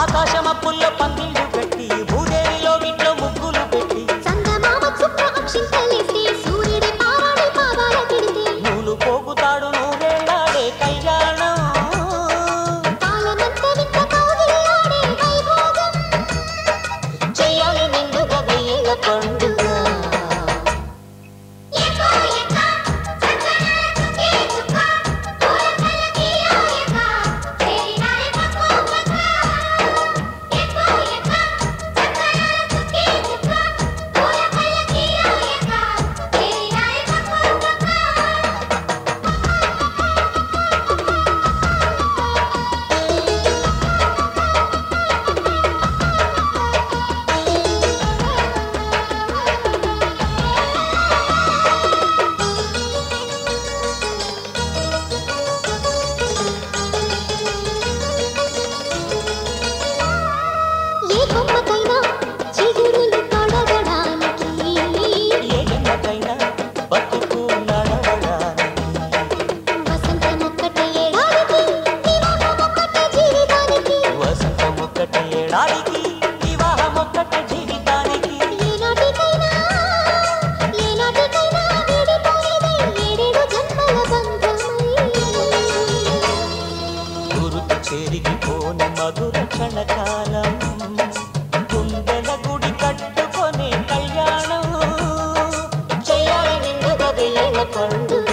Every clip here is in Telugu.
ఆకాశమప్పుల్లో పందిళ్ళు పెట్టి భూదేవిలో ఇంట్లో ముగ్గులు పెట్టి చందమామ చుక్క అక్షింతలేస్తే సూర్యుడి పారాడి పాదాల తిడితే నూలు పోగుతాడు నూరేళ్ళాడే కళ్యాణం కాలమంత వింత కౌగిలిలాడే వైభోగం చెయ్యాలి నిండుగా వెయ్యేళ్ళ పండుగ ఏ కొమ్మకైనా చిగురులు తొడగడానికి ఏ జన్మకైనా బతుకు నడవడానికి వసంతమొక్కటే ఏడాదికి వివాహమొక్కటే జీవితానికి వసంతం ఒక్కటే ఏడాదికి వివాహం ఒక్కటే జీవితానికి ఏనాటికైనా ఏనాటికైనా విడిపోయేదే ఏడేడు జన్మల బంధమై గురుతు చెరిగిపోని మధుర క్షణకాలం గుండెల గుడి కట్టుకొని కళ్యాణం చేయాలి నిండుగా వెయ్యేళ్ళ పండుగ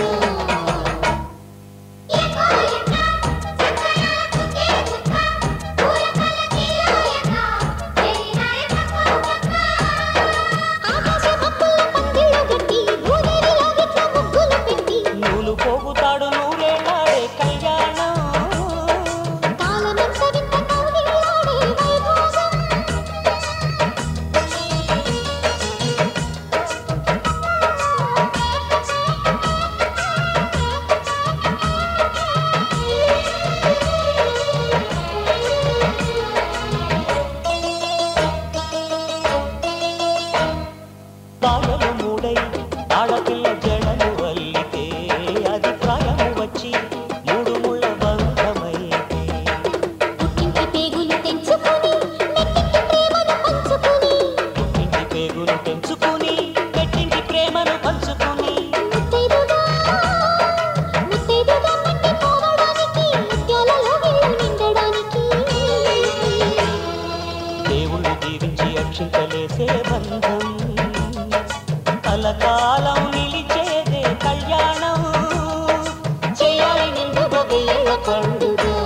ఆకాశమప్పుల పందిళ్ళు గట్టి భూదేవిలో విట్ల ముగ్గులు పెట్టి నూలు పోగుతాడు నూరేళ్ళాడే కళ్యాణం కాలమంత వింత కౌగిలిలాడే వైభోగం బాలలు మూడై ఆడపిల్ల జడలు అల్లితే అది ప్రాయము వచ్చి మూడు ముళ్ళ బంధమైతే పుట్టింటి పేగులు తెంచుకొని మెట్టింటి ప్రేమను పంచుకొని ఇంటి పేగులు పెంచుకుని పెట్టింటి ప్రేమను పంచుకుని ముత్తైదుగా ముత్తైదుగా పట్టిపోవడానికి ముత్యాలలో విల్లు నిండడానికి దేవుళ్ళు దీవించి అక్షింతలేసే బంధం కలకాలం నిలిచేదే కళ్యాణం చేయాలి నిండుగా వెయ్యేళ్ళ పండుగ